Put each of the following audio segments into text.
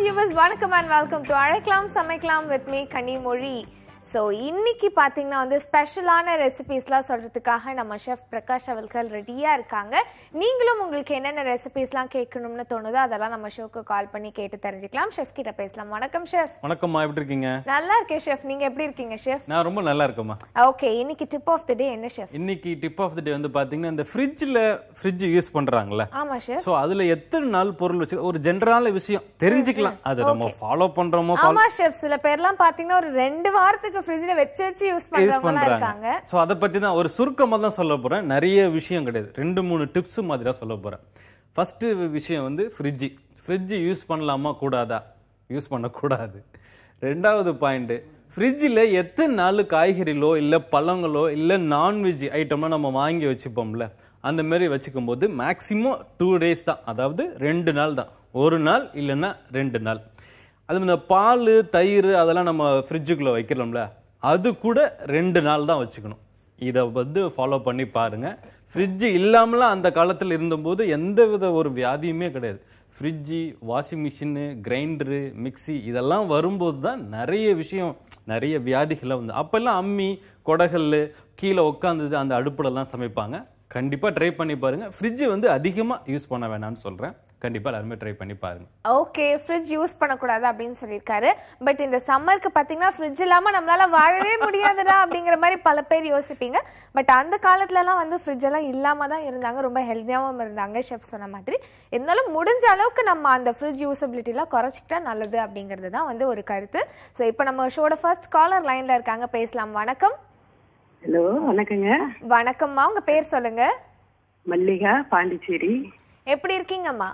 Viewers வணக்கம் and welcome to அழைக்கலாம் சமைக்கலாம் வித் மீ கனிமொழி ஸோ இன்னைக்கு பார்த்தீங்கன்னா வந்து ஸ்பெஷலான ரெசிபீஸ்லாம் சொல்கிறதுக்காக நம்ம ஷெஃப் பிரகாஷ் அவர்கள் ரெடியாக இருக்காங்க நீங்களும் உங்களுக்கு என்னென்ன ரெசிபீஸ்லாம் கேட்கணும்னு தோணுதோ அதெல்லாம் நம்ம ஷோக்கு கால் பண்ணி கேட்டு தெரிஞ்சுக்கலாம் ஷெஃப் கிட்ட பேசலாம் வணக்கம் ஷெஃப் வணக்கம்மா எப்படி இருக்கீங்க நல்லா இருக்கேன் ஷெஃப் நீங்கள் எப்படி இருக்கீங்க ஷெஃப் நான் ரொம்ப நல்லா இருக்கேம்மா ஓகே இன்னைக்கு டிப் ஆஃப் த டே என்ன ஷெஃப் இன்னைக்கு டிப் ஆஃப் த டே வந்து பாத்தீங்கன்னா இந்த ஃப்ரிட்ஜில் ஃப்ரிட்ஜ் யூஸ் பண்றாங்கல்ல ஆமாம் ஷெஃப் ஸோ அதுல எத்தனை நாள் பொருள் வச்சு ஒரு ஜென்ரலான விஷயம் தெரிஞ்சுக்கலாம் அது நம்ம ஃபாலோ பண்றோமோ ஆமா ஷெஃப் சில பேர்லாம் பாத்தீங்கன்னா ஒரு ரெண்டு வாரத்துக்கு ஃப்ரிட்ஜ்ல வச்சு வச்சு யூஸ் யூஸ் பண்றவங்க பண்றாங்க இருக்காங்க ஸோ அதை பத்தி தான் ஒரு சுருக்கமா தான் சொல்ல போறேன் நிறைய விஷயம் கிடையாது ரெண்டு மூணு டிப்ஸ் மாதிரி தான் சொல்ல போறேன் ஃபர்ஸ்ட் விஷயம் வந்து ஃப்ரிட்ஜ் ஃப்ரிட்ஜ் யூஸ் பண்ணலாமா கூடாதா யூஸ் பண்ணக்கூடாது ரெண்டாவது பாயிண்ட் ஃப்ரிட்ஜில் எத்தனை நாள் காய்கறிகளோ இல்லை பழங்களோ இல்லை நான்வெஜ் ஐட்டம்லாம் நம்ம வாங்கி வச்சுப்போம்ல அந்த மாதிரி வச்சுக்கும் போது மேக்ஸிமம் டூ டேஸ் தான் அதாவது ரெண்டு நாள் தான் ஒரு நாள் இல்லைன்னா ரெண்டு நாள் அது இந்த பால் தயிர் அதெல்லாம் நம்ம ஃப்ரிட்ஜுக்குள்ளே வைக்கிறோம்ல அது கூட ரெண்டு நாள் தான் வச்சுக்கணும் இதை வந்து ஃபாலோ பண்ணி பாருங்க ஃப்ரிட்ஜ் இல்லாமலாம் அந்த காலத்தில் இருந்தபோது எந்த வித ஒரு வியாதியுமே கிடையாது fridge washing machine grinder mixie இதெல்லாம் வரும்போது தான் நிறைய விஷயம் நிறைய வியாதிகளை வந்து அப்போல்லாம் அம்மி கொடகல் கீழே உட்காந்துது அந்த அடுப்புலலாம் சமைப்பாங்க கண்டிப்பாக ட்ரை பண்ணி பாருங்க ஃப்ரிட்ஜ் வந்து அதிகமாக யூஸ் பண்ண வேணாம்னு சொல்கிறேன் கண்டிப்பாக எல்லாருமே ட்ரை பண்ணி பாருங்க ஓகே ஃப்ரிட்ஜ் யூஸ் பண்ணக்கூடாது அப்படின்னு சொல்லியிருக்காரு பட் இந்த சம்மருக்கு பார்த்தீங்கன்னா ஃப்ரிட்ஜ் இல்லாம நம்மளால வாழவே முடியாதுடா அப்படிங்கிற மாதிரி பல பேர் யோசிப்பீங்க பட் அந்த காலத்துலலாம் வந்து ஃப்ரிட்ஜ் எல்லாம் இல்லாம தான் இருந்தாங்க ரொம்ப ஹெல்த்தியாகவும் இருந்தாங்க ஷெஃப் சொன்ன மாதிரி இருந்தாலும் முடிஞ்ச அளவுக்கு நம்ம அந்த ஃப்ரிட்ஜ் யூசபிலிட்டிலாம் குறைச்சிக்கிட்டா நல்லது அப்படிங்கிறது தான் வந்து ஒரு கருத்து ஸோ இப்போ நம்ம ஷோட ஃபர்ஸ்ட் காலர் லைன்ல இருக்காங்க பேசலாம் வணக்கம் ஹலோ வணக்கங்க வணக்கம்மா உங்க பேர் சொல்லுங்க மல்லிகா பாண்டிச்சேரி எப்படி இருக்கீங்கம்மா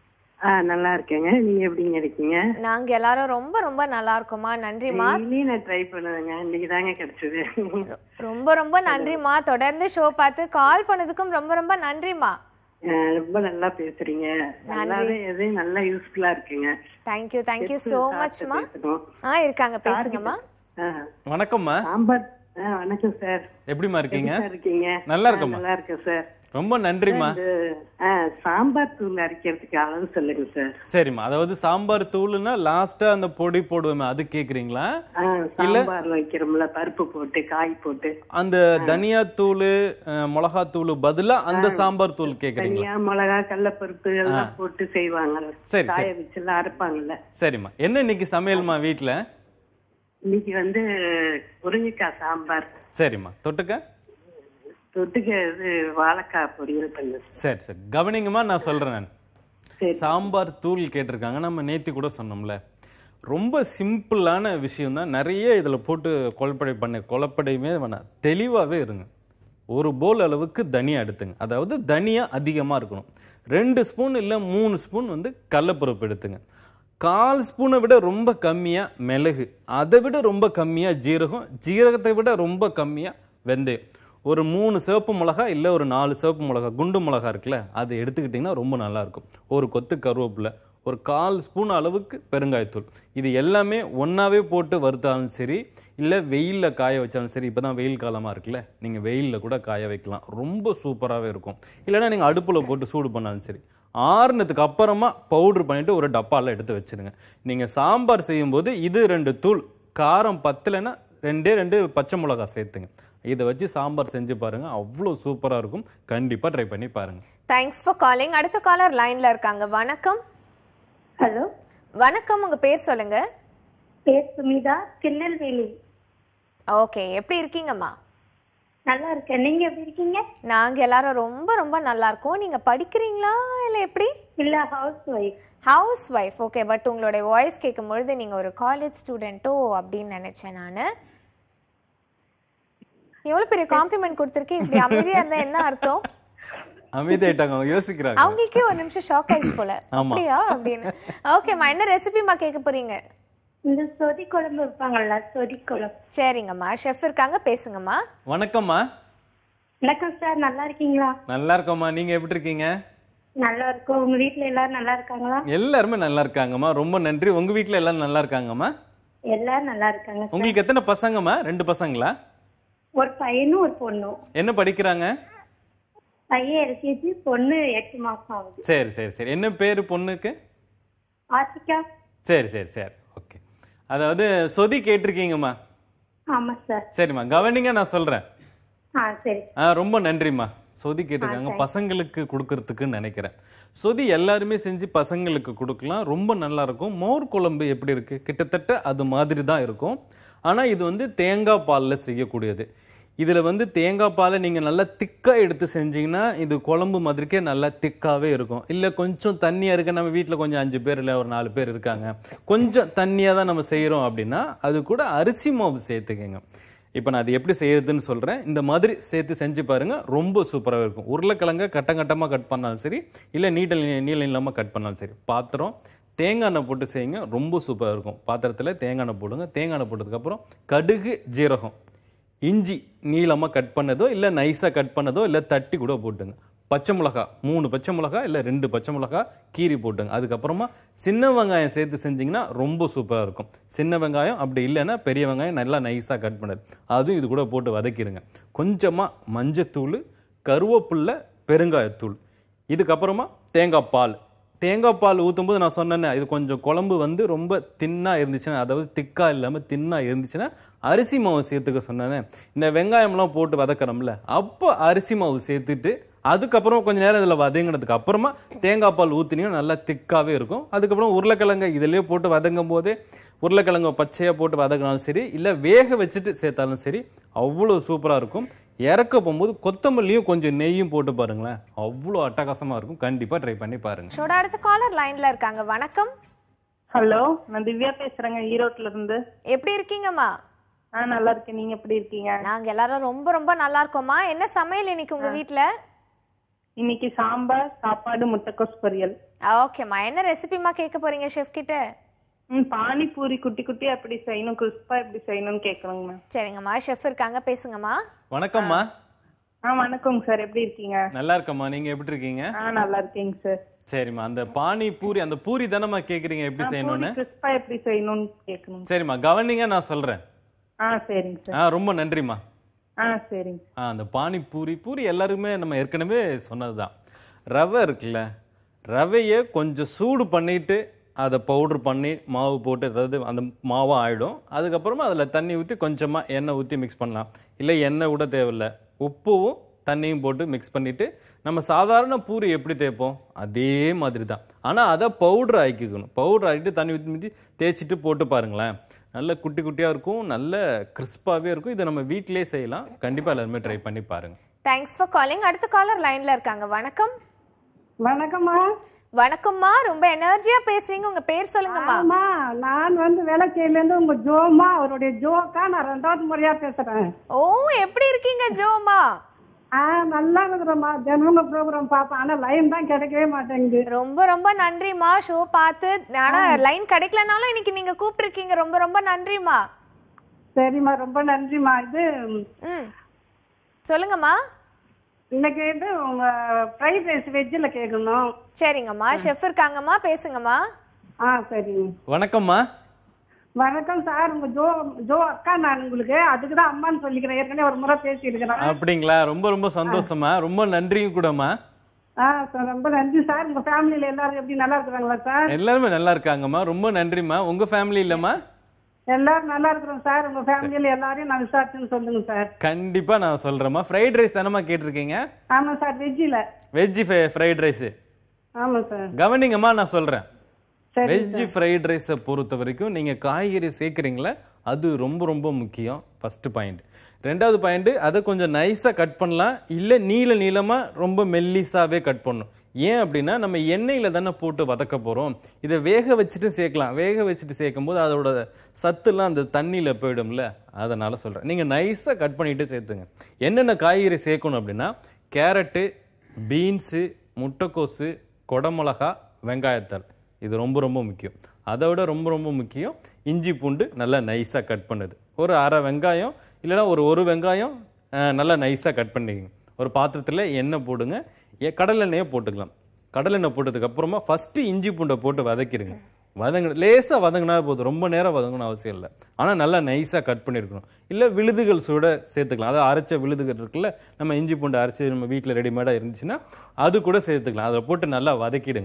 ஆ நல்லா இருக்கேங்க நீங்க எப்படிங்க இருக்கீங்க நாங்க எல்லாரும் ரொம்ப ரொம்ப நல்லா இருக்கோம்மா நன்றிம்மா டெய்லி நான் ட்ரை பண்ணுவேங்க இன்னைக்கு தாங்க கிடைச்சது ரொம்ப ரொம்ப நன்றிம்மா தொடர்ந்து ஷோ பார்த்து கால் பண்ணதுக்கும் ரொம்ப ரொம்ப நன்றிம்மா ஆ, ரொம்ப நல்லா பேசுறீங்க நல்லாவே எது நல்லா யூஸ்ஃபுல்லா இருக்குங்க தேங்க்யூ தேங்க்யூ ஸோ மச்மா பேசணும். ஆ இருக்காங்க பேசுங்கம்மா ஆ, வணக்கம்மா சாம்பார் ஆ, வணக்கம் சார் எப்படிம்மா இருக்கீங்க எப்படி சார் இருக்கீங்க நல்லா ஆ, இருக்கேம்மா. நல்லா இருக்கேன் சார் ரொம்ப நன்றிம்மா இது, ஆ, சாம்பார் தூள் அரைக்கிறதுக்கு அளவு சொல்லுங்க சார் சரிம்மா அதாவது சாம்பார் தூளுனா லாஸ்டா அந்த பொடி போடுவோமே அது கேக்குறீங்களா ஆ, சாம்பார் வைக்கிறோம்ல பருப்பு போட்டு காய் போட்டு அந்த தனியா தூள் மிளகா தூள் பதிலா அந்த சாம்பார் தூள் கேக்குறீங்களா தனியா மிளகா கடலப்பருப்பு எல்லாம் போட்டு செய்வாங்க சரி, காய வச்சுலாம் அரைப்பாங்கல்ல சரிம்மா என்ன இன்னைக்கு சமையல்மா வீட்ல இன்னைக்கு வந்து முருங்கைக்காய் சாம்பார் சரிம்மா தொட்டுக்க தொட்டுக்க இது வாழைக்காய் பொரியல் பண்ணு சரி சரி கவனிங்கம்மா நான் சொல்றேன் நான் சரி சாம்பார் தூள் கேட்டிருக்காங்க நம்ம நேத்தி கூட சொன்னோம்ல ரொம்ப சிம்பிளான விஷயம் தான் நிறைய இதில் போட்டு குழப்படை பண்ண குழப்படையுமே வேணாம் தெளிவாகவே இருங்க ஒரு போல் அளவுக்கு தனியா எடுத்துங்க அதாவது தனியா அதிகமாக இருக்கணும் ரெண்டு ஸ்பூன் இல்லை மூணு ஸ்பூன் வந்து கடலப்பருப்பு எடுத்துங்க கால் ஸ்பூனை விட ரொம்ப கம்மியாக மிளகு அதை விட ரொம்ப கம்மியாக ஜீரகம் ஜீரகத்தை விட ரொம்ப கம்மியாக வெந்தயம் ஒரு மூணு சிவப்பு மிளகா இல்லை ஒரு நாலு சிவப்பு மிளகா குண்டு மிளகா இருக்குல்ல அதை எடுத்துக்கிட்டிங்கன்னா ரொம்ப நல்லா இருக்கும் ஒரு கொத்து கருவேப்பிலை ஒரு கால் ஸ்பூன் அளவுக்கு பெருங்காயத்தூள் இது எல்லாமே ஒன்றாவே போட்டு வறுத்தாலும் சரி இல்லை வெயிலில் காய வச்சாலும் சரி இப்போ தான் வெயில் காலமாக இருக்குல்ல நீங்கள் வெயிலில் கூட காய வைக்கலாம் ரொம்ப சூப்பராகவே இருக்கும் இல்லைன்னா நீங்கள் அடுப்பில் போட்டு சூடு பண்ணாலும் சரி ஆறுனதுக்கு அப்புறமா பவுடர் பண்ணிட்டு ஒரு டப்பாவில் எடுத்து வச்சிருங்க நீங்கள் சாம்பார் செய்யும்போது இது ரெண்டு தூள் காரம் பத்தலைன்னா ரெண்டே ரெண்டு பச்சை மிளகா சேர்த்துங்க இதை வச்சு சாம்பார் செஞ்சு பாருங்க அவ்வளோ சூப்பராக இருக்கும் கண்டிப்பாக ட்ரை பண்ணி பாருங்க தேங்க்ஸ் ஃபார் காலிங் அடுத்த காலர் லைன்ல இருக்காங்க வணக்கம் ஹலோ வணக்கம் உங்க பேர் சொல்லுங்க பேர் சுமிதா திருநெல்வேலி ஓகே எப்படி இருக்கீங்கம்மா நல்லா இருக்கேன் நீங்க எப்படி இருக்கீங்க நாங்க எல்லாரும் ரொம்ப ரொம்ப நல்லா இருக்கோம் நீங்க படிக்கிறீங்களா இல்ல எப்படி இல்ல house wife house wife okay but உங்களுடைய வாய்ஸ் கேட்கும் பொழுது நீங்க ஒரு காலேஜ் ஸ்டூடெண்ட்டோ அப்படின்னு நினைச்சேன் நானு எவ்வளவு பெரிய காம்ப்ளிமெண்ட் கொடுத்துருக்கேன் இப்படி அமைதியா இருந்தா என்ன அர்த்தம் அமைதியாயிட்டாங்க அவங்க யோசிக்கிறாங்க அவங்களுக்கே ஒரு நிமிஷம் ஷாக் ஆயிடுச்சு போல ஆமா. அப்படியா அப்படின்னு ஓகேம்மா என்ன ரெசிபிமா கேட்க போறீங்க இந்த சொதி குழம்பு வைப்பாங்கல்ல சொதி குழம்பு சரிங்கம்மா ஷெஃப் இருக்காங்க பேசுங்கம்மா வணக்கம்மா வணக்கம் சார் நல்லா இருக்கீங்களா நல்லா இருக்கோம்மா நீங்க எப்படி இருக்கீங்க நல்லா இருக்கோம் உங்க வீட்ல எல்லாரும் நல்லா இருக்காங்களா எல்லாருமே நல்லா இருக்காங்கம்மா ரொம்ப நன்றி உங்க வீட்ல எல்லாரும் நல்லா இருக்காங்கம்மா எல்லாரும் நல்லா இருக்காங்க சார் உங்களுக்கு எத்தனை பசங்கம்மா ரெண்டு பசங்களா ஒரு பையனும் ஒரு பொண்ணும் என்ன படிக்கிறாங்க பையன் எல்கேஜி பொண்ணு எட்டு மாசம் ஆகுது சரி சரி சரி என்ன பேரு பொண்ணுக்கு ஆசிகா சரி சரி சரி ஓகே அதாவது சொதி கேட்டிருக்கீங்கம்மா ஆமா சார் சரிம்மா கவனிங்க நான் சொல்றேன் ஆ சரி ஆ ரொம்ப நன்றிம்மா சொதி கேட்டிருக்காங்க பசங்களுக்கு கொடுக்கறதுக்குன்னு நினைக்கிறேன் சொதி எல்லாருமே செஞ்சு பசங்களுக்கு கொடுக்கலாம் ரொம்ப நல்லா இருக்கும் மோர் குழம்பு எப்படி இருக்கு கிட்டத்தட்ட அது மாதிரி தான் இருக்கும் ஆனா இது வந்து தேங்காய் பால்ல செய்யக்கூடியது இதுல வந்து தேங்காய் பாலை நீங்க நல்லா திக்கா எடுத்து செஞ்சீங்கன்னா இது குழம்பு மாதிரிக்கே நல்லா திக்காவே இருக்கும் இல்ல கொஞ்சம் தண்ணியா இருக்கு நம்ம வீட்ல கொஞ்சம் அஞ்சு பேர் இல்ல ஒரு நாலு பேர் இருக்காங்க கொஞ்சம் தண்ணியா தான் நம்ம செய்யறோம் அப்படின்னா அது கூட அரிசி மாவு சேர்த்துக்கங்க இப்போ நான் அது எப்படி செய்யறதுன்னு சொல்றேன் இந்த மாதிரி சேர்த்து செஞ்சு பாருங்க ரொம்ப சூப்பராக இருக்கும் உருளைக்கிழங்க கட்டம் கட்டமாக கட் பண்ணாலும் சரி இல்லை நீட்ட நீளம் இல்லாமல் கட் பண்ணாலும் சரி பாத்திரம் தேங்காய் எண்ணெய் போட்டு செய்யுங்க ரொம்ப சூப்பராக இருக்கும் பாத்திரத்தில் தேங்காய் எண்ணெய் போடுங்க தேங்காய் எண்ணெய் போட்டதுக்கப்புறம் கடுகு ஜீரகம் இஞ்சி நீளமாக கட் பண்ணதோ இல்லை நைஸாக கட் பண்ணதோ இல்லை தட்டி கூட போட்டுங்க பச்சை மிளகா மூணு பச்சை மிளகா இல்லை ரெண்டு பச்சை மிளகா கீரி போட்டுங்க அதுக்கப்புறமா சின்ன வெங்காயம் சேர்த்து செஞ்சீங்கன்னா ரொம்ப சூப்பராக இருக்கும் சின்ன வெங்காயம் அப்படி இல்லைன்னா பெரிய வெங்காயம் நல்லா நைஸாக கட் பண்ணது அதுவும் இது கூட போட்டு வதக்கிடுங்க கொஞ்சமாக மஞ்சத்தூள் கருவேப்பில்லை பெருங்காயத்தூள் இதுக்கப்புறமா தேங்காய் பால் தேங்காய் பால் ஊற்றும்போது நான் சொன்னேனே இது கொஞ்சம் குழம்பு வந்து ரொம்ப தின்னா இருந்துச்சுன்னா அதாவது திக்கா இல்லாமல் தின்னா இருந்துச்சுன்னா அரிசி மாவு சேர்த்துக்க சொன்னேனே இந்த வெங்காயம்லாம் போட்டு வதக்கறோம்ல அப்போ அரிசி மாவு சேர்த்துட்டு அதுக்கப்புறம் கொஞ்ச நேரம் இதில் வதங்கினதுக்கு அப்புறமா தேங்காய் பால் ஊற்றினீங்கன்னா நல்லா திக்காவே இருக்கும் அதுக்கப்புறம் உருளைக்கிழங்க இதிலே போட்டு வதங்கும் போதே உருளைக்கிழங்க பச்சையாக போட்டு வதக்கினாலும் சரி இல்லை வேக வச்சுட்டு சேர்த்தாலும் சரி அவ்வளோ சூப்பராக இருக்கும் இறக்க போகும்போது கொத்தமல்லியும் கொஞ்சம் நெய்யும் போட்டு பாருங்களேன் அவ்வளோ அட்டகாசமாக இருக்கும் கண்டிப்பாக ட்ரை பண்ணி பாருங்க ஷோட அடுத்த காலர் லைன்ல இருக்காங்க வணக்கம் ஹலோ நான் திவ்யா பேசுறேங்க ஈரோட்ல இருந்து எப்படி இருக்கீங்கம்மா ஆ நல்லா இருக்கேன் நீங்க எப்படி இருக்கீங்க நாங்க எல்லாரும் ரொம்ப ரொம்ப நல்லா இருக்கோம்மா என்ன சமையல் இன்னைக்கு உங்க வீட்ல இன்னைக்கு சாம்பார் சாப்பாடு முட்டைக்கோஸ் பொரியல் ஓகேம்மா என்ன ரெசிபிமா கேட்க போறீங்க ஷெஃப் கிட்ட ம் பானிபூரி குட்டி குட்டி எப்படி செய்யணும் கிறிஸ்பா எப்படி செய்யணும்னு கேட்கணுங்க மேம் சரிங்கம்மா ஷெஃப் இருக்காங்க பேசுங்கம்மா வணக்கம்மா ஆ வணக்கங்க சார் எப்படி இருக்கீங்க நல்லா இருக்கம்மா நீங்க எப்படி இருக்கீங்க ஆ நல்லா இருக்கேங்க சார் சரிம்மா அந்த பானி பூரி அந்த பூரி தானம்மா கேக்குறீங்க எப்படி செய்யணும்னு கிறிஸ்பா எப்படி செய்யணும்னு கேட்கணும் சரிம்மா கவனிங்க நான் சொல்றேன் ஆ சரிங்க சார் ஆ ரொம்ப நன்றிம்மா ஆ சரிங்க ஆ அந்த பானி பூரி பூரி எல்லாருக்குமே நம்ம ஏற்கனவே சொன்னதுதான் ரவை இருக்குல்ல ரவையை கொஞ்சம் சூடு பண்ணிட்டு அதை பவுடர் பண்ணி மாவு போட்டு அதாவது அந்த மாவாக ஆயிடும் அதுக்கப்புறமா அதில் தண்ணி ஊற்றி கொஞ்சமாக எண்ணெய் ஊற்றி மிக்ஸ் பண்ணலாம் இல்லை எண்ணெய் கூட தேவையில்ல உப்பும் தண்ணியும் போட்டு மிக்ஸ் பண்ணிட்டு நம்ம சாதாரண பூரி எப்படி தேய்ப்போம் அதே மாதிரி தான் ஆனால் அதை பவுடர் ஆக்கிக்கணும் பவுடர் ஆக்கிட்டு தண்ணி ஊற்றி ஊற்றி தேய்ச்சிட்டு போட்டு பாருங்களேன் நல்ல குட்டி குட்டியாக இருக்கும் நல்ல கிறிஸ்பாகவே இருக்கும் இதை நம்ம வீட்டிலேயே செய்யலாம் கண்டிப்பாக எல்லாருமே ட்ரை பண்ணி பாருங்க தேங்க்ஸ் ஃபார் காலிங் அடுத்த காலர் லைன்ல இருக்காங்க வணக்கம் வணக்கம்மா வணக்கம்மா ரொம்ப எனர்ஜியா பேசுறீங்க உங்க பேர் சொல்லுங்கம்மா ஆமா நான் வந்து வேளச்சேரியில இருந்து உங்க ஜோமா அவருடைய ஜோக்கா நான் ரெண்டாவது முறையா பேசுறேன் ஓ எப்படி இருக்கீங்க ஜோமா ஆ நல்லா இருக்கிறோம்மா தினமும் ப்ரோக்ராம் பார்ப்பேன் ஆனா லைன் தான் கிடைக்கவே மாட்டேங்குது ரொம்ப ரொம்ப நன்றிம்மா ஷோ பார்த்து ஆனா லைன் கிடைக்கலனாலும் இன்னைக்கு நீங்க கூப்பிட்டுருக்கீங்க ரொம்ப ரொம்ப நன்றிம்மா சரிம்மா ரொம்ப நன்றிம்மா இது ம் சொல்லுங்கம்மா இன்னைக்கு வந்து உங்க ஃப்ரைட் ரைஸ் வெஜ்ஜில் கேட்கணும் சரிங்கம்மா ஷெஃப் இருக்காங்கம்மா பேசுங்கம்மா ஆ சரிங்க வணக்கம்மா வணக்கம் சார் உங்க ஜோ ஜோ அக்கா நான் உங்களுக்கு அதுக்கு தான் அம்மான்னு சொல்லிக்கிறேன் ஏற்கனவே ஒரு முறை பேசியிருக்கிறேன் அப்படிங்களா ரொம்ப ரொம்ப சந்தோஷமா ரொம்ப நன்றியும் கூடம்மா ஆ சார் ரொம்ப நன்றி சார் உங்க ஃபேமிலியில எல்லாரும் எப்படி நல்லா இருக்கிறாங்களா சார் எல்லாருமே நல்லா இருக்காங்கம்மா ரொம்ப நன்றிம்மா உங்க ஃபேமிலி இல்லம்மா எல்லாரும் நல்லா இருக்கிறோம் சார் உங்க ஃபேமிலியில எல்லாரையும் நான் விசாரிச்சுன்னு சொல்லுங்க சார் கண்டிப்பா நான் சொல்றேம்மா ஃப்ரைட் ரைஸ் தானம்மா கேட்டிருக்கீங்க ஆமா சார் வெஜ்ஜில் வெஜ் ஃப்ரைட் ரைஸ் ஆமா சார் கவனிங்கம்மா நான் சொல்றேன் சரி வெஜ் ஃப்ரைட் ரைஸை பொறுத்த வரைக்கும் நீங்க காய்கறி சேர்க்குறீங்களே அது ரொம்ப ரொம்ப முக்கியம் ஃபர்ஸ்ட் பாயிண்ட் ரெண்டாவது பாயிண்ட் அதை கொஞ்சம் நைஸா கட் பண்ணலாம் இல்ல நீள நீளமா ரொம்ப மெல்லிசாவே கட் பண்ணணும் ஏன் அப்படின்னா நம்ம எண்ணெயில தானே போட்டு வதக்க போறோம் இதை வேக வச்சுட்டு சேர்க்கலாம் வேக வச்சுட்டு சேர்க்கும் போது அதோட சத்துலாம் அந்த தண்ணியில போயிடும்ல அதனால சொல்றேன் நீங்க நைஸா கட் பண்ணிட்டு சேர்த்துங்க என்னென்ன காய்கறி சேர்க்கணும் அப்படின்னா கேரட்டு பீன்ஸு முட்டைக்கோசு கொடமிளகா வெங்காயத்தாள் இது ரொம்ப ரொம்ப முக்கியம் அதை விட ரொம்ப ரொம்ப முக்கியம் இஞ்சி பூண்டு நல்லா நைஸாக கட் பண்ணுது ஒரு அரை வெங்காயம் இல்லைன்னா ஒரு ஒரு வெங்காயம் அஹ், நல்லா நைஸாக கட் பண்ணிக்கங்க ஒரு பாத்திரத்தில் எண்ணெய் போடுங்க எ- கடலெண்ணெயை போட்டுக்கலாம் கடலெண்ணெய் போட்டதுக்கு அப்புறமா ஃபஸ்ட்டு இஞ்சி பூண்டை போட்டு வதக்கிடுங்க வதங்க லேசாக வதங்கினா போதும் ரொம்ப நேரம் வதங்கணும் அவசியம் இல்லை ஆனால் நல்லா நைஸாக கட் பண்ணியிருக்கணும் இல்லை விழுதுகள் சூட சேர்த்துக்கலாம் அதாவது அரைச்ச விழுதுகள் இருக்குல்ல நம்ம இஞ்சி பூண்டு அரைச்சி நம்ம வீட்டில் ரெடிமேடாக இருந்துச்சுன்னா அது கூட சேர்த்துக்கலாம் அதை போட்டு நல்லா வதக்கிடுங்க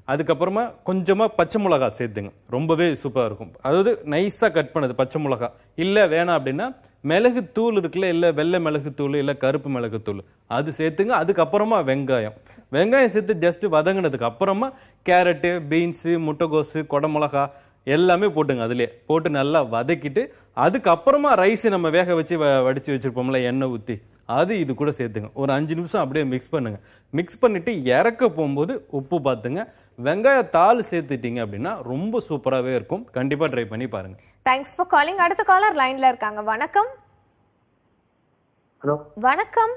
அதுக்கப்புறமா கொஞ்சமாக பச்சை மிளகா சேர்த்துங்க ரொம்பவே சூப்பராக இருக்கும் அதாவது நைஸாக கட் பண்ணது பச்சை மிளகா இல்லை வேணாம் அப்படின்னா மிளகு தூள் இருக்குல்ல இல்லை வெள்ளை மிளகு தூள் இல்லை கருப்பு மிளகு தூள் அது சேர்த்துங்க அதுக்கப்புறமா வெங்காயம் வெங்காயம் சேர்த்து ஜஸ்ட் வதங்கினதுக்கு அப்புறமா கேரட்டு பீன்ஸு முட்டைகோஸு குடமிளகா எல்லாமே போட்டுங்க அதுலயே போட்டு நல்லா வதக்கிட்டு அதுக்கப்புறமா ரைஸ் நம்ம வேக வச்சு வ- வடிச்சு வச்சிருப்போம்ல எண்ணெய் ஊற்றி அது இது கூட சேர்த்துங்க ஒரு அஞ்சு நிமிஷம் அப்படியே மிக்ஸ் பண்ணுங்க மிக்ஸ் பண்ணிட்டு இறக்க போகும்போது உப்பு பார்த்துங்க வெங்காய தாள் சேர்த்துட்டீங்க அப்படின்னா ரொம்ப சூப்பராகவே இருக்கும் கண்டிப்பாக ட்ரை பண்ணி பாருங்க தேங்க்ஸ் ஃபார் காலிங் அடுத்த காலர் லைன்ல இருக்காங்க வணக்கம் ஹலோ வணக்கம்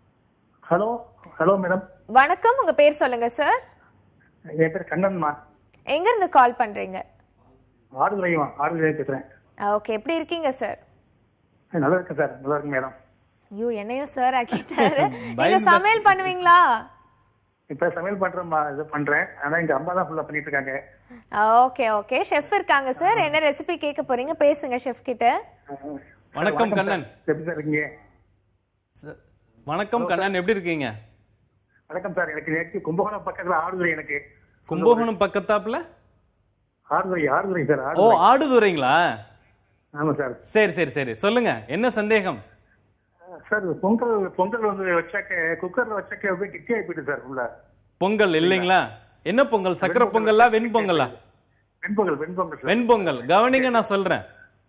ஹலோ ஹலோ மேடம் வணக்கம் உங்க பேர் சொல்லுங்க சார் என் பேர் கண்ணன்மா எங்க இருந்து கால் பண்றீங்க ஆடுதுறையுமா ஆடுதுறை பேசுறேன் ஓகே எப்படி இருக்கீங்க சார் நல்லா இருக்கேன் சார் நல்லா இருக்கு மேடம் ஐயோ என்னையும் சார் ஆக்கிட்டாரு நீங்க பயந்து- சமையல் பண்ணுவீங்களா இப்ப சமையல் பண்றேன்மா இது பண்றேன் ஆனா எங்க அம்மா தான் ஃபுல்லா பண்ணிட்டு இருக்காங்க ஓகே ஓகே ஷெஃப் இருக்காங்க சார் என்ன ரெசிபி கேட்க போறீங்க பேசுங்க ஷெஃப் கிட்ட வணக்கம் கண்ணன் சார். எப்படி சார் இருக்கீங்க ச- வணக்கம் கண்ணன் எப்படி இருக்கீங்க வணக்கம் சார் எனக்கு நேற்று கும்பகோணம் பக்கத்துல ஆடுதுறை எனக்கு கும்பகோணம் பக்கத்தாப்புல ஆடுதுறை ஆடுதுறை சார் ஓ ஆடுதுறை ஆடுதுறைங்களா ஆமா சார் சரி சரி சரி சொல்லுங்க என்ன சந்தேகம் சார் பொங்கல் பொங்கல் வந்து வச்சாக்க குக்கர்ல வச்சாக்க அப்படியே கிட்டி ஆகி போயிட்டு சார் உள்ள பொங்கல் இல்லைங்களா என்ன பொங்கல் சக்கரை பொங்கலா வெண்பொங்கலா வெண்பொங்கல் வெண்பொங்கல் சார் வெண்பொங்கல் கவனிங்க நான் சொல்றேன்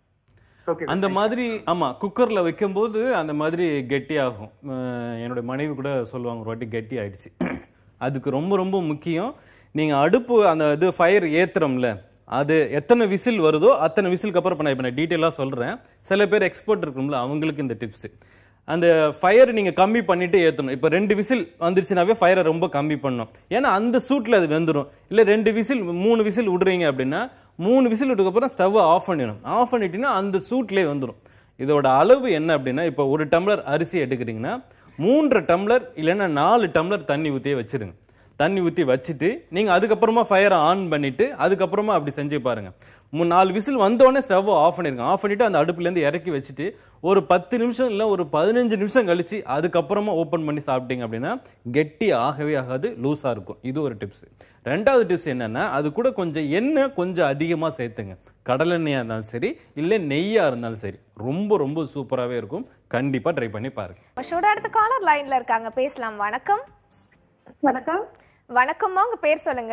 ஓகே அந்த மாதிரி ஆமா குக்கர்ல வைக்கும்போது அந்த மாதிரி கெட்டியாகும் அஹ் என்னோட மனைவி கூட சொல்லுவாங்க ஒரு வாட்டி கெட்டி ஆயிடுச்சு அதுக்கு ரொம்ப ரொம்ப முக்கியம் நீங்க அடுப்பு அந்த இது ஃபயர் ஏத்துறோம்ல அது எத்தனை விசில் வருதோ அத்தனை விசிலுக்கு அப்புறம் இப்ப நான் இப்ப நான் டீட்டெயிலாக சொல்றேன் சில பேர் எக்ஸ்பர்ட் இருக்கும்ல அவங்களுக்கு இந்த டிப்ஸ் அந்த ஃபயர் நீங்க கம்மி பண்ணிட்டு ஏத்தணும் இப்ப ரெண்டு விசில் வந்துருச்சுனாவே ஃபயரை ரொம்ப கம்மி பண்ணணும் ஏன்னா அந்த சூட்ல அது வெந்துடும் இல்ல ரெண்டு விசில் மூணு விசில் விடுறீங்க அப்படின்னா மூணு விசில் விட்டதுக்கு அப்புறம் ஸ்டவ் ஆஃப் பண்ணிடணும் ஆஃப் பண்ணிட்டீங்கன்னா அந்த சூட்லயே வந்துடும் இதோட அளவு என்ன அப்படின்னா இப்போ ஒரு டம்ளர் அரிசி எடுக்கிறீங்கன்னா மூன்று டம்ளர் இல்லைன்னா நாலு டம்ளர் தண்ணி ஊற்றியே வச்சிருங்க தண்ணி ஊற்றி வச்சுட்டு நீங்கள் அதுக்கப்புறமா ஃபயரை ஆன் பண்ணிட்டு அதுக்கப்புறமா அப்படி செஞ்சு பாருங்க மூ நாலு விசில் வந்தோடனே ஸ்டவ் ஆஃப் பண்ணிருங்க ஆஃப் பண்ணிட்டு அந்த அடுப்புலேருந்து இறக்கி வச்சுட்டு ஒரு பத்து நிமிஷம் இல்லை ஒரு பதினஞ்சு நிமிஷம் கழிச்சு அதுக்கப்புறமா ஓப்பன் பண்ணி சாப்பிட்டீங்க அப்படின்னா கெட்டி ஆகவே ஆகாது லூஸாக இருக்கும் இது ஒரு டிப்ஸ் ரெண்டாவது டிப்ஸ் என்னன்னா அது கூட கொஞ்சம் எண்ணெய் கொஞ்சம் அதிகமாக சேர்த்துங்க கடலெண்ணெயாக இருந்தாலும் சரி இல்லை நெய்யாக இருந்தாலும் சரி ரொம்ப ரொம்ப சூப்பராகவே இருக்கும் கண்டிப்பாக ட்ரை பண்ணி பாருங்க ஷோட அடுத்த காலர் லைன்ல இருக்காங்க பேசலாம் வணக்கம் வணக்கம் வணக்கம்மா உங்க பேர் சொல்லுங்க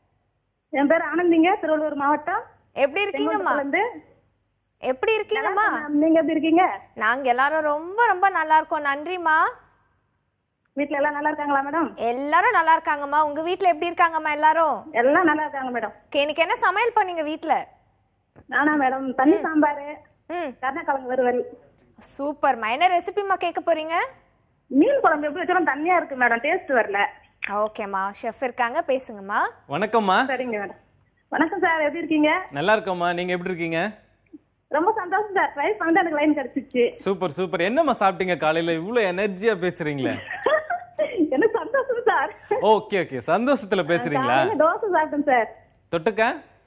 என் பேர் ஆனந்திங்க திருவள்ளூர் மாவட்டம் எப்படி இருக்கீங்கம்மா இருந்து எப்படி இருக்கீங்கம்மா நீங்க எப்படி இருக்கீங்க நாங்க எல்லாரும் ரொம்ப ரொம்ப நல்லா இருக்கோம் நன்றிம்மா வீட்ல எல்லாம் நல்லா இருக்காங்களா மேடம் எல்லாரும் நல்லா இருக்காங்கம்மா உங்க வீட்ல எப்படி இருக்காங்கம்மா எல்லாரும் எல்லாம் நல்லா இருக்காங்க மேடம் Okay, இன்னைக்கு என்ன சமையல் பண்ணீங்க வீட்ல நானா மேடம் தண்ணி சாம்பார் ம் கருணக்கிழங்கு வறுவல் சூப்பர்மா என்ன ரெசிபிமா கேட்க போறீங்க மீன் குழம்பு எப்படி வச்சாலும் தண்ணியா இருக்கு மேடம் டேஸ்ட் வரல ஓகேம்மா ஷெஃப் இருக்காங்க பேசுங்கம்மா வணக்கம்மா சரிங்க மேடம் வணக்கம் சார் எப்படி இருக்கீங்க நல்லா இருக்கம்மா நீங்க எப்படி இருக்கீங்க ரொம்ப சந்தோஷம் சார் ட்ரை பண்ணிட்டு எனக்கு லைன் கிடைச்சிச்சு சூப்பர் சூப்பர் என்னம்மா சாப்பிட்டீங்க காலையில இவ்வளவு எனர்ஜியா பேசுறீங்களே எனக்கு சந்தோஷம் சார் ஓகே ஓகே சந்தோஷத்துல பேசுறீங்களா காலையில தோசை சாப்பிட்டேன் சார் தொட்டுக்க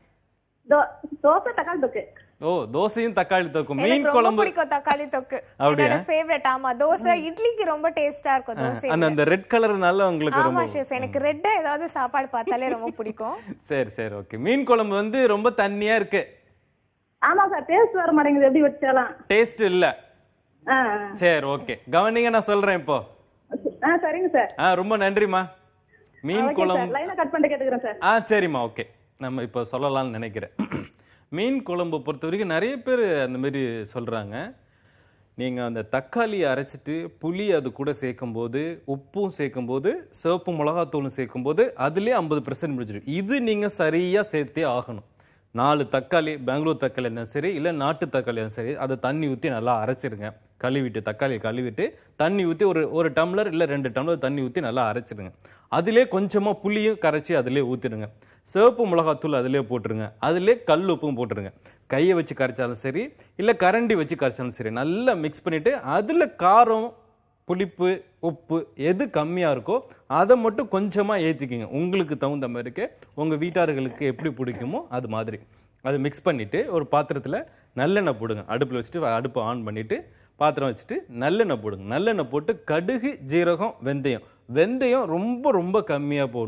தோ- தோசை தக்காளி தொக்கு ஓ தோசையும் தக்காளி தொக்கும் எனக்கு மீன் ரொம்ப குழம்பு பிடிக்கும் தக்காளி தொக்கு அப்படியா? என்னோட ஃபேவரட் ஆமா தோசை இட்லிக்கு ரொம்ப டேஸ்டா இருக்கும் தோசை அந்த அந்த ரெட் கலர்னால உங்களுக்கு ஆமா ரொம்ப ஷெஃப் எனக்கு ரெட்டா ஏதாவது சாப்பாடு பார்த்தாலே ரொம்ப பிடிக்கும் சரி சரி ஓகே மீன் குழம்பு வந்து ரொம்ப தண்ணியா இருக்கு ஆமா சார் டேஸ்ட் வர மாட்டேங்குது எப்படி வச்சாலும் டேஸ்ட் இல்ல ஆ சரி ஓகே கவனிங்க நான் சொல்றேன் இப்போ ஆ சரிங்க சார் ஆ ரொம்ப நன்றிம்மா மீன் ஓகே குழம்பு சார் லைனை கட் பண்ணிட்டு கேட்டுக்கிறேன் சார் ஆ சரிம்மா ஓகே நம்ம இப்போ சொல்லலாம்னு நினைக்கிறேன் மீன் குழம்பு பொறுத்த வரைக்கும் நிறைய பேர் அந்த மாதிரி சொல்கிறாங்க நீங்கள் அந்த தக்காளி அரைச்சிட்டு புளி அது கூட சேர்க்கும்போது உப்பும் சேர்க்கும்போது சிவப்பு மிளகாத்தூளும் சேர்க்கும்போது அதுலேயே ஐம்பது பர்சன்ட் முடிஞ்சிடும் இது நீங்கள் சரியாக சேர்த்தே ஆகணும் நாலு தக்காளி பெங்களூர் தக்காளி இருந்தாலும் சரி இல்லை நாட்டு தக்காளி இருந்தாலும் சரி அதை தண்ணி ஊற்றி நல்லா அரைச்சிருங்க கழுவிட்டு தக்காளியை கழுவிட்டு தண்ணி ஊற்றி ஒரு ஒரு டம்ளர் இல்லை ரெண்டு டம்ளர் தண்ணி ஊற்றி நல்லா அரைச்சிடுங்க அதிலே கொஞ்சமாக புளியும் கரைச்சி அதிலே ஊற்றிடுங்க சிவப்பு மிளகாத்தூள் அதிலே போட்டுருங்க அதிலே கல் உப்பும் போட்டுருங்க கையை வச்சு கரைச்சாலும் சரி இல்லை கரண்டி வச்சு கரைச்சாலும் சரி நல்லா மிக்ஸ் பண்ணிவிட்டு அதில் காரம் புளிப்பு உப்பு எது கம்மியாக இருக்கோ அதை மட்டும் கொஞ்சமாக ஏற்றிக்கிங்க உங்களுக்கு தகுந்த மாதிரிக்கு உங்கள் வீட்டார்களுக்கு எப்படி பிடிக்குமோ அது மாதிரி அதை மிக்ஸ் பண்ணிவிட்டு ஒரு பாத்திரத்தில் நல்லெண்ணெய் போடுங்க அடுப்பில் வச்சுட்டு அடுப்பை ஆன் பண்ணிவிட்டு பாத்திரம் வச்சுட்டு நல்லெண்ணெய் போடுங்க நல்லெண்ணெய் போட்டு கடுகு ஜீரகம் வெந்தயம் வெந்தயம் ரொம்ப ரொம்ப கம்மியாக போடணும்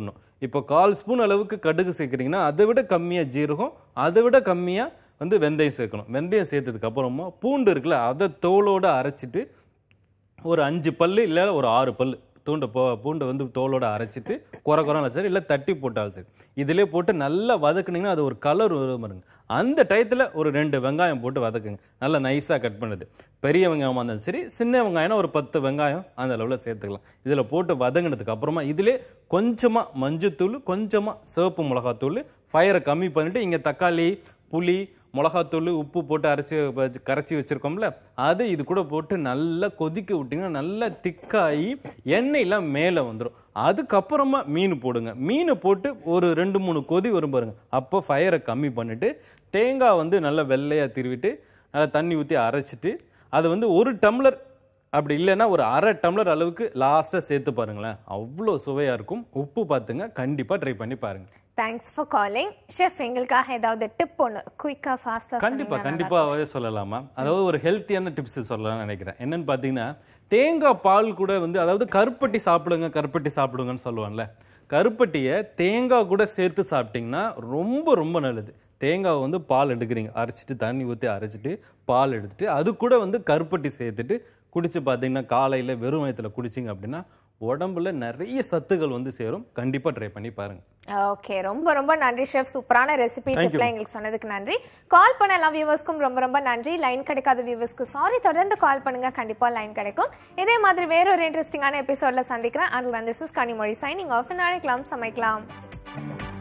இப்போ கால் ஸ்பூன் அளவுக்கு கடுகு சேர்க்குறீங்கன்னா அதை விட கம்மியாக ஜீரகம் அதை விட கம்மியாக வந்து வெந்தயம் சேர்க்கணும் வெந்தயம் சேர்த்ததுக்கு அப்புறமா பூண்டு இருக்குல்ல அதை தோலோட அரைச்சிட்டு ஒரு அஞ்சு பல்லு இல்லை ஒரு ஆறு பல்லு பூண்டை போ பூண்டை வந்து தோலோட அரைச்சிட்டு குறை குறைனாலும் சரி இல்லை தட்டி போட்டாலும் சரி இதிலே போட்டு நல்லா வதக்குனீங்கன்னா அது ஒரு கலர் வரும் பாருங்க அந்த டயத்தில் ஒரு ரெண்டு வெங்காயம் போட்டு வதக்குங்க நல்லா நைஸாக கட் பண்ணுது பெரிய வெங்காயமாக இருந்தாலும் சரி சின்ன வெங்காயம்னா ஒரு பத்து வெங்காயம் அந்த அளவில் சேர்த்துக்கலாம் இதில் போட்டு வதங்கினதுக்கு அப்புறமா இதிலே கொஞ்சமாக மஞ்சத்தூள் கொஞ்சமாக சிவப்பு மிளகாத்தூள் ஃபயரை கம்மி பண்ணிட்டு இங்கே தக்காளி புளி மிளகாத்தூள் உப்பு போட்டு அரைச்சி வச்சு- கரைச்சி வச்சிருக்கோம்ல அது இது கூட போட்டு நல்லா கொதிக்க விட்டீங்கன்னா நல்லா திக்காகி எண்ணெயெல்லாம் மேலே வந்துடும் அதுக்கப்புறமா மீன் போடுங்க மீனை போட்டு ஒரு ரெண்டு மூணு கொதி வரும் பாருங்க அப்போ ஃபயரை கம்மி பண்ணிட்டு தேங்காய் வந்து நல்லா வெள்ளையாக திருவிட்டு நல்லா தண்ணி ஊற்றி அரைச்சிட்டு அதை வந்து ஒரு டம்ளர் அப்படி இல்லைன்னா ஒரு அரை டம்ளர் அளவுக்கு லாஸ்ட்டாக சேர்த்து பாருங்களேன் அவ்வளோ சுவையாக இருக்கும் உப்பு பார்த்துங்க கண்டிப்பாக ட்ரை பண்ணி பாருங்க தேங்க்ஸ் ஃபார் காலிங் ஷெஃப் எங்களுக்காக ஏதாவது டிப் ஒன்று குயிக்காக ஃபாஸ்ட்டாக கண்டிப்பா கண்டிப்பாவே சொல்லலாமா அதாவது ஒரு ஹெல்த்தியான டிப்ஸ் சொல்லலாம்னு நினைக்கிறேன் என்னன்னு பாத்தீங்கன்னா தேங்காய் பால் கூட வந்து அதாவது கருப்பட்டி சாப்பிடுங்க கருப்பட்டி சாப்பிடுங்கன்னு சொல்லுவாங்கல்ல கருப்பட்டியை தேங்காய் கூட சேர்த்து சாப்பிட்டீங்கன்னா ரொம்ப ரொம்ப நல்லது தேங்காய் வந்து பால் எடுக்கிறீங்க அரைச்சிட்டு தண்ணி ஊற்றி அரைச்சிட்டு பால் எடுத்துட்டு அது கூட வந்து கருப்பட்டி சேர்த்துட்டு குடிச்சு பார்த்தீங்கன்னா காலையில் வெறும் வயத்தில் குடிச்சிங்க அப்படின்னா உடம்புல நிறைய சத்துக்கள் வந்து சேரும் கண்டிப்பாக ட்ரை பண்ணி பாருங்க ஓகே ரொம்ப ரொம்ப நன்றி ஷெஃப் சூப்பரான ரெசிபி Thank you. டிப்லாம் எங்களுக்கு சொன்னதுக்கு நன்றி கால் பண்ண எல்லா வியூவர்ஸ்க்கும் ரொம்ப ரொம்ப நன்றி லைன் கிடைக்காத வியூவர்ஸ்க்கு சாரி தொடர்ந்து கால் பண்ணுங்க கண்டிப்பா லைன் கிடைக்கும் இதே மாதிரி வேற ஒரு இன்ட்ரெஸ்டிங்கான எபிசோட்ல சந்திக்கிறேன் அது வந்து this is Kanimozhi signing off நாளைக்கலாம் சமைக்கலாம்